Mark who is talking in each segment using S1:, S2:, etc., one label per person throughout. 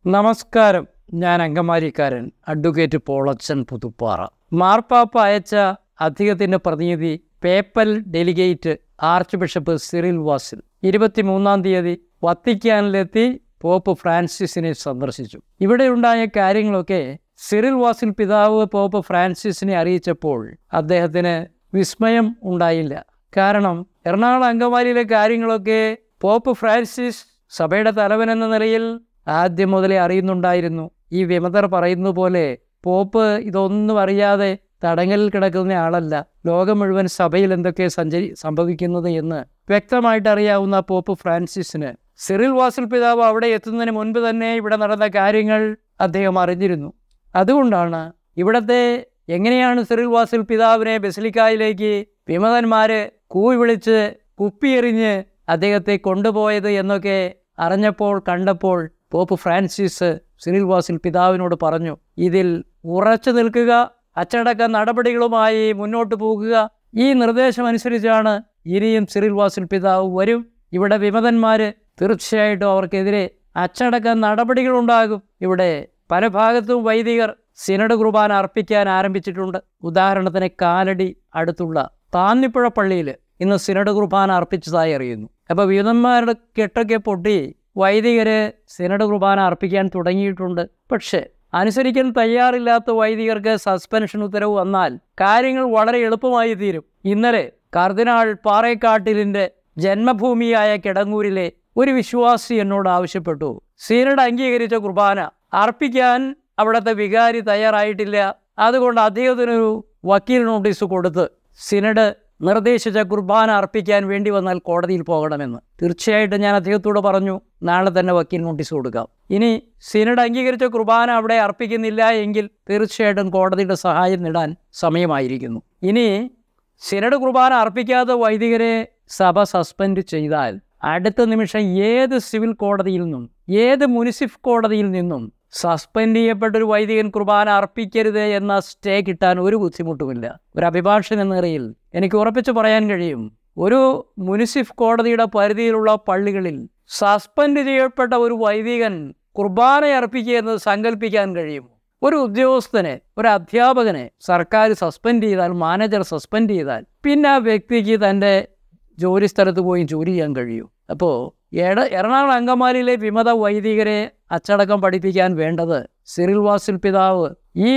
S1: നമസ്കാരം ഞാൻ അങ്കമാലിക്കാരൻ അഡ്വക്കേറ്റ് പോളച്ചൻ പുതുപ്പാറ മാർപ്പാപ്പ അയച്ച അധികത്തിൻ്റെ പ്രതിനിധി papal delegate archbishop Cyril Vasil ഇരുപത്തിമൂന്നാം തീയതി വത്തിക്കാനിലെത്തി പോപ്പ് ഫ്രാൻസിസിനെ സന്ദർശിച്ചു ഇവിടെയുണ്ടായ കാര്യങ്ങളൊക്കെ സിറിൽ വാസിൽ പിതാവ് പോപ്പ് ഫ്രാൻസിസിനെ അറിയിച്ചപ്പോൾ അദ്ദേഹത്തിന് വിസ്മയം ഉണ്ടായില്ല കാരണം എറണാകുളം അങ്കമാലിയിലെ കാര്യങ്ങളൊക്കെ പോപ്പ് ഫ്രാൻസിസ് സഭയുടെ തലവൻ എന്ന നിലയിൽ ആദ്യം മുതലേ അറിയുന്നുണ്ടായിരുന്നു ഈ വിമതർ പറയുന്ന പോലെ പോപ്പ് ഇതൊന്നും അറിയാതെ തടങ്കലിൽ കിടക്കുന്ന ആളല്ല ലോകം മുഴുവൻ സഭയിൽ എന്തൊക്കെ സഞ്ചരി സംഭവിക്കുന്നത് എന്ന് വ്യക്തമായിട്ട് അറിയാവുന്ന പോപ്പ് ഫ്രാൻസിസിന് സിറിൽ വാസിൽ പിതാവ് അവിടെ എത്തുന്നതിന് മുൻപ് തന്നെ ഇവിടെ നടന്ന കാര്യങ്ങൾ അദ്ദേഹം അറിഞ്ഞിരുന്നു അതുകൊണ്ടാണ് ഇവിടത്തെ എങ്ങനെയാണ് സിറിൽ വാസിൽ പിതാവിനെ ബസിലിക്കായിലേക്ക് വിമതന്മാര് കൂവി വിളിച്ച് കുപ്പിയെറിഞ്ഞ് അദ്ദേഹത്തെ കൊണ്ടുപോയത് എന്നൊക്കെ അറിഞ്ഞപ്പോൾ കണ്ടപ്പോൾ പോപ്പ് ഫ്രാൻസിസ് സിറിൽ വാസിൽ പിതാവിനോട് പറഞ്ഞു ഇതിൽ ഉറച്ചു നിൽക്കുക അച്ചടക്ക നടപടികളുമായി മുന്നോട്ട് പോകുക ഈ നിർദ്ദേശമനുസരിച്ചാണ് ഇനിയും സിറിൽ വാസിൽ പിതാവ് വരും ഇവിടെ വിമതന്മാർ തീർച്ചയായിട്ടും അവർക്കെതിരെ അച്ചടക്ക നടപടികളുണ്ടാകും ഇവിടെ പല ഭാഗത്തും വൈദികർ സിനഡ് കുർബാന അർപ്പിക്കാൻ ആരംഭിച്ചിട്ടുണ്ട് ഉദാഹരണത്തിന് കാലടി അടുത്തുള്ള താന്നിപ്പുഴ പള്ളിയിൽ ഇന്ന് സിനഡ് കുർബാന അർപ്പിച്ചതായി അറിയുന്നു അപ്പോൾ വിമതന്മാരുടെ കെട്ടൊക്കെ പൊട്ടി വൈദികര് സിനഡ് കുർബാന അർപ്പിക്കാൻ തുടങ്ങിയിട്ടുണ്ട് പക്ഷേ അനുസരിക്കാൻ തയ്യാറില്ലാത്ത വൈദികർക്ക് സസ്പെൻഷൻ ഉത്തരവ് വന്നാൽ കാര്യങ്ങൾ വളരെ എളുപ്പമായി തീരും ഇന്നലെ കർദിനാൾ പാറേക്കാട്ടിലിൻ്റെ ജന്മഭൂമിയായ കിടങ്ങൂരിലെ ഒരു വിശ്വാസി എന്നോട് ആവശ്യപ്പെട്ടു സീനഡ് അംഗീകരിച്ച കുർബാന അർപ്പിക്കാൻ അവിടുത്തെ വികാരി തയ്യാറായിട്ടില്ല അതുകൊണ്ട് അദ്ദേഹത്തിനൊരു വക്കീൽ നോട്ടീസ് കൊടുത്ത് സിനഡ് നിർദ്ദേശിച്ച കുർബാന അർപ്പിക്കാൻ വേണ്ടി വന്നാൽ കോടതിയിൽ പോകണമെന്ന് തീർച്ചയായിട്ടും ഞാൻ അദ്ദേഹത്തോട് പറഞ്ഞു നാളെ തന്നെ വക്കീൽ നോട്ടീസ് കൊടുക്കാം ഇനി സിനഡ് അംഗീകരിച്ച കുർബാന അവിടെ അർപ്പിക്കുന്നില്ല എങ്കിൽ തീർച്ചയായിട്ടും കോടതിയുടെ സഹായം നേടാൻ സമയമായിരിക്കുന്നു ഇനി സിനഡ് കുർബാന അർപ്പിക്കാത്ത വൈദികരെ സഭ സസ്പെൻഡ് ചെയ്താൽ അടുത്ത നിമിഷം ഏത് സിവിൽ കോടതിയിൽ നിന്നും ഏത് മുനിസിഫ് കോടതിയിൽ നിന്നും സസ്പെൻഡ് ചെയ്യപ്പെട്ട ഒരു വൈദികൻ കുർബാന അർപ്പിക്കരുത് എന്ന സ്റ്റേ കിട്ടാൻ ഒരു ബുദ്ധിമുട്ടുമില്ല ഒരു അഭിഭാഷകൻ എന്ന നിലയിൽ എനിക്ക് ഉറപ്പിച്ച് പറയാൻ കഴിയും ഒരു മുനിസിഫ് കോടതിയുടെ പരിധിയിലുള്ള പള്ളികളിൽ സസ്പെൻഡ് ചെയ്യപ്പെട്ട ഒരു വൈദികൻ കുർബാന അർപ്പിക്കുക എന്നത് സങ്കല്പിക്കാൻ കഴിയും ഒരു ഉദ്യോഗസ്ഥനെ ഒരു അധ്യാപകനെ സർക്കാർ സസ്പെൻഡ് ചെയ്താൽ മാനേജർ സസ്പെൻഡ് ചെയ്താൽ പിന്നെ ആ വ്യക്തിക്ക് തൻ്റെ ജോലി സ്ഥലത്ത് പോയി ജോലി ചെയ്യാൻ കഴിയും അപ്പോൾ എട എറണാകുളം അങ്കമാലിയിലെ വിമത വൈദികരെ അച്ചടക്കം പഠിപ്പിക്കാൻ വേണ്ടത് സിറിൽ വാസിൽ പിതാവ് ഈ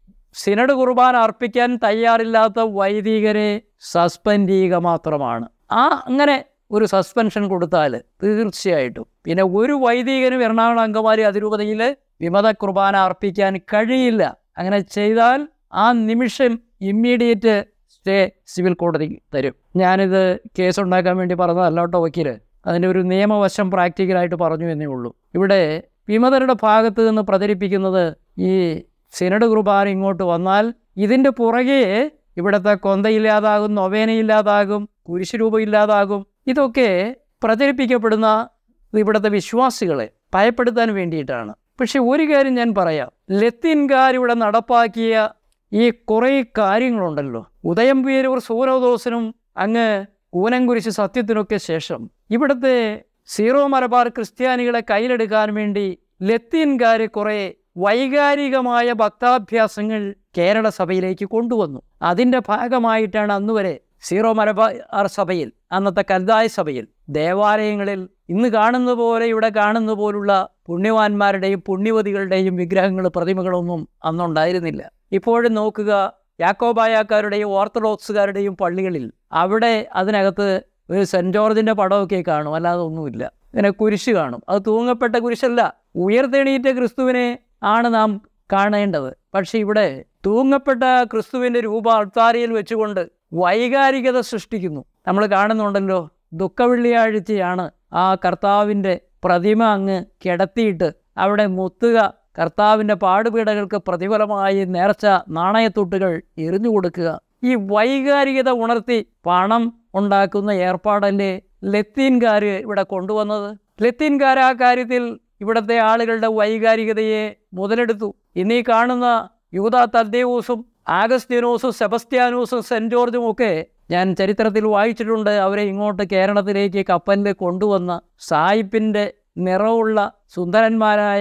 S1: സിനഡ് കുർബാന അർപ്പിക്കാൻ തയ്യാറില്ലാത്ത വൈദികരെ സസ്പെൻഡ് ചെയ്യുക മാത്രമാണ് ആ അങ്ങനെ ഒരു സസ്പെൻഷൻ കൊടുത്താൽ തീർച്ചയായിട്ടും പിന്നെ ഒരു വൈദികനും എറണാകുളം അങ്കമാലി അതിരൂപതയിൽ വിമത കുർബാന അർപ്പിക്കാൻ കഴിയില്ല അങ്ങനെ ചെയ്താൽ ആ നിമിഷം ഇമ്മീഡിയറ്റ് സ്റ്റേ സിവിൽ കോടതി തരും ഞാനിത് കേസ് ഉണ്ടാക്കാൻ വേണ്ടി പറഞ്ഞതല്ല കേട്ടോ വക്കീല് അതിൻ്റെ ഒരു നിയമവശം പ്രാക്ടിക്കലായിട്ട് പറഞ്ഞു എന്നേ ഉള്ളൂ ഇവിടെ വിമതരുടെ ഭാഗത്ത് നിന്ന് പ്രചരിപ്പിക്കുന്നത് ഈ സിനഡ് കുർബാന ഇങ്ങോട്ട് വന്നാൽ ഇതിൻ്റെ പുറകെ ഇവിടുത്തെ കൊന്തയില്ലാതാകും നൊവേനയില്ലാതാകും കുരിശുരൂപം ഇല്ലാതാകും ഇതൊക്കെ പ്രചരിപ്പിക്കപ്പെടുന്ന ഇവിടുത്തെ വിശ്വാസികളെ ഭയപ്പെടുത്താൻ വേണ്ടിയിട്ടാണ് പക്ഷെ ഒരു കാര്യം ഞാൻ പറയാം ലത്തീൻകാരിവിടെ നടപ്പാക്കിയ ഈ കുറേ കാര്യങ്ങളുണ്ടല്ലോ ഉദയം പേരൂർ സൂരോദോസനും അങ്ങ് കൂനംകുരിശ് സത്യത്തിനൊക്കെ ശേഷം ഇവിടുത്തെ സീറോ മലബാർ ക്രിസ്ത്യാനികളെ കയ്യിലെടുക്കാൻ വേണ്ടി ലത്തീൻകാർ കുറേ വൈകാരികമായ ഭക്താഭ്യാസങ്ങൾ കേരള സഭയിലേക്ക് കൊണ്ടുവന്നു അതിൻ്റെ ഭാഗമായിട്ടാണ് അന്ന് വരെ സീറോ മലബാർ സഭയിൽ അന്നത്തെ കൽദായ സഭയിൽ ദേവാലയങ്ങളിൽ ഇന്ന് കാണുന്ന പോലെ ഇവിടെ കാണുന്ന പോലുള്ള പുണ്യവാന്മാരുടെയും പുണ്യവതികളുടെയും വിഗ്രഹങ്ങൾ പ്രതിമകളൊന്നും അന്നുണ്ടായിരുന്നില്ല ഇപ്പോഴും നോക്കുക യാക്കോബായക്കാരുടെയും ഓർത്തഡോക്സുകാരുടെയും പള്ളികളിൽ അവിടെ അതിനകത്ത് ഒരു സെൻറ് ജോർജിൻ്റെ പടമൊക്കെ കാണും അല്ലാതെ ഒന്നുമില്ല ഇങ്ങനെ കുരിശ് കാണും അത് തൂങ്ങപ്പെട്ട കുരിശല്ല ഉയർത്തെണീറ്റ ക്രിസ്തുവിനെ ആണ് നാം കാണേണ്ടത് പക്ഷെ ഇവിടെ തൂങ്ങപ്പെട്ട ക്രിസ്തുവിൻ്റെ രൂപ അൾത്താരയിൽ വെച്ചുകൊണ്ട് വൈകാരികത സൃഷ്ടിക്കുന്നു നമ്മൾ കാണുന്നുണ്ടല്ലോ ദുഃഖവെള്ളിയാഴ്ചയാണ് ആ കർത്താവിൻ്റെ പ്രതിമ അങ്ങ് കിടത്തിയിട്ട് അവിടെ മുത്തുക കർത്താവിൻ്റെ പാടുപീടകൾക്ക് പ്രതിഫലമായി നേർച്ച നാണയത്തൊട്ടുകൾ എറിഞ്ഞു കൊടുക്കുക ഈ വൈകാരികത ഉണർത്തി പണം ഉണ്ടാക്കുന്ന ഏർപ്പാടല്ലേ ലത്തീൻകാർ ഇവിടെ കൊണ്ടുവന്നത് ലത്തീൻകാർ ആ കാര്യത്തിൽ ഇവിടുത്തെ ആളുകളുടെ വൈകാരികതയെ മുതലെടുത്തു ഇന്നീ കാണുന്ന യൂത തദ്ദേവൂസും ആഗസ്തീനോസും സെബസ്ത്യാനോസും സെൻറ് ജോർജും ഒക്കെ ഞാൻ ചരിത്രത്തിൽ വായിച്ചിട്ടുണ്ട് അവരെ ഇങ്ങോട്ട് കേരളത്തിലേക്ക് കപ്പലിൽ കൊണ്ടുവന്ന സായിപ്പിൻ്റെ നിറവുള്ള സുന്ദരന്മാരായ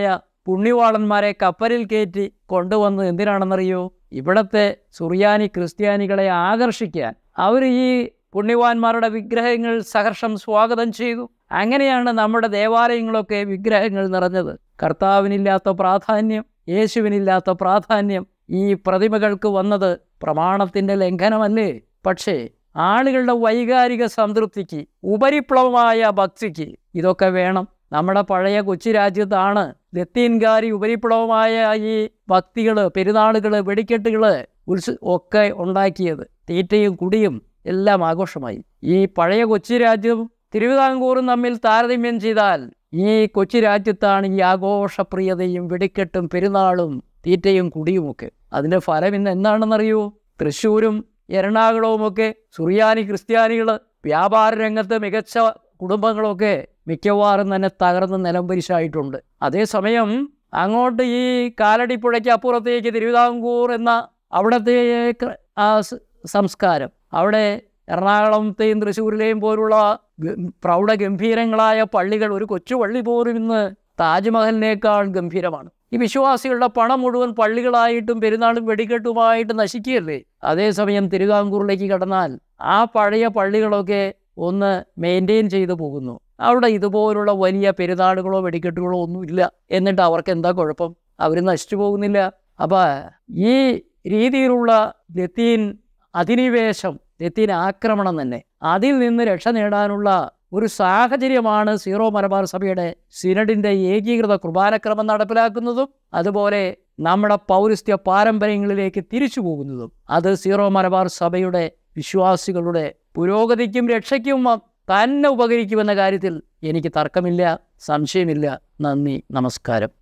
S1: പുണ്യവാളന്മാരെ കപ്പലിൽ കയറ്റി കൊണ്ടുവന്ന് എന്തിനാണെന്നറിയോ ഇവിടത്തെ സുറിയാനി ക്രിസ്ത്യാനികളെ ആകർഷിക്കാൻ അവർ ഈ പുണ്യവാന്മാരുടെ വിഗ്രഹങ്ങൾ സഹർഷം സ്വാഗതം ചെയ്തു അങ്ങനെയാണ് നമ്മുടെ ദേവാലയങ്ങളൊക്കെ വിഗ്രഹങ്ങൾ നിറഞ്ഞത് കർത്താവിനില്ലാത്ത പ്രാധാന്യം യേശുവിനില്ലാത്ത പ്രാധാന്യം ഈ പ്രതിമകൾക്ക് വന്നത് പ്രമാണത്തിൻ്റെ ലംഘനമല്ലേ പക്ഷേ ആളുകളുടെ വൈകാരിക സംതൃപ്തിക്ക് ഉപരിപ്ലവമായ ഭക്തിക്ക് ഇതൊക്കെ വേണം നമ്മുടെ പഴയ കൊച്ചി രാജ്യത്താണ് ലത്തീൻകാരി ഉപരിപ്ലവമായ ഈ ഭക്തികൾ പെരുന്നാളുകൾ വെടിക്കെട്ടുകൾ ഉത്സ ഒക്കെ ഉണ്ടാക്കിയത് തീറ്റയും കുടിയും എല്ലാം ആഘോഷമായി ഈ പഴയ കൊച്ചി രാജ്യവും തിരുവിതാംകൂറും തമ്മിൽ താരതമ്യം ചെയ്താൽ ഈ കൊച്ചി രാജ്യത്താണ് ഈ ആഘോഷപ്രിയതയും വെടിക്കെട്ടും പെരുന്നാളും തീറ്റയും കുടിയുമൊക്കെ അതിൻ്റെ ഫലം ഇന്ന് എന്താണെന്നറിയൂ തൃശ്ശൂരും എറണാകുളവുമൊക്കെ സുറിയാനി ക്രിസ്ത്യാനികൾ വ്യാപാര രംഗത്ത് മികച്ച കുടുംബങ്ങളൊക്കെ മിക്കവാറും തന്നെ തകർന്ന് നിലംപരിശായിട്ടുണ്ട് അതേസമയം അങ്ങോട്ട് ഈ കാലടിപ്പുഴയ്ക്ക് അപ്പുറത്തേക്ക് തിരുവിതാംകൂർ എന്ന അവിടുത്തെ ക- ആ സ് സംസ്കാരം അവിടെ എറണാകുളത്തെയും തൃശ്ശൂരിലെയും പോലുള്ള ഗ- പ്രൗഢഗംഭീരങ്ങളായ പള്ളികൾ ഒരു കൊച്ചു പള്ളി പോലും ഇന്ന് താജ്മഹലിനേക്കാൾ ഗംഭീരമാണ് ഈ വിശ്വാസികളുടെ പണം മുഴുവൻ പള്ളികളായിട്ടും പെരുന്നാളും വെടിക്കെട്ടുമായിട്ട് നശിക്കുകയല്ലേ അതേസമയം തിരുവിതാംകൂറിലേക്ക് കടന്നാൽ ആ പഴയ പള്ളികളൊക്കെ ഒന്ന് മെയിൻറ്റെയിൻ ചെയ്തു പോകുന്നു അവിടെ ഇതുപോലുള്ള വലിയ പെരുന്നാളുകളോ വെടിക്കെട്ടുകളോ ഒന്നുമില്ല എന്നിട്ട് അവർക്ക് എന്താ കുഴപ്പം അവർ നശിച്ചു പോകുന്നില്ല അപ്പം ഈ രീതിയിലുള്ള ലത്തീൻ അധിനിവേശം ലത്തീൻ ആക്രമണം തന്നെ അതിൽ നിന്ന് രക്ഷ നേടാനുള്ള ഒരു സാഹചര്യമാണ് സീറോ മലബാർ സഭയുടെ സിനഡിൻ്റെ ഏകീകൃത കുർബാനക്രമം നടപ്പിലാക്കുന്നതും അതുപോലെ നമ്മുടെ പൗരസ്ത്യ പാരമ്പര്യങ്ങളിലേക്ക് തിരിച്ചു പോകുന്നതും അത് സീറോ മലബാർ സഭയുടെ വിശ്വാസികളുടെ പുരോഗതിക്കും രക്ഷയ്ക്കും തന്നെ ഉപകരിക്കുമെന്ന കാര്യത്തിൽ എനിക്ക് തർക്കമില്ല സംശയമില്ല നന്ദി നമസ്കാരം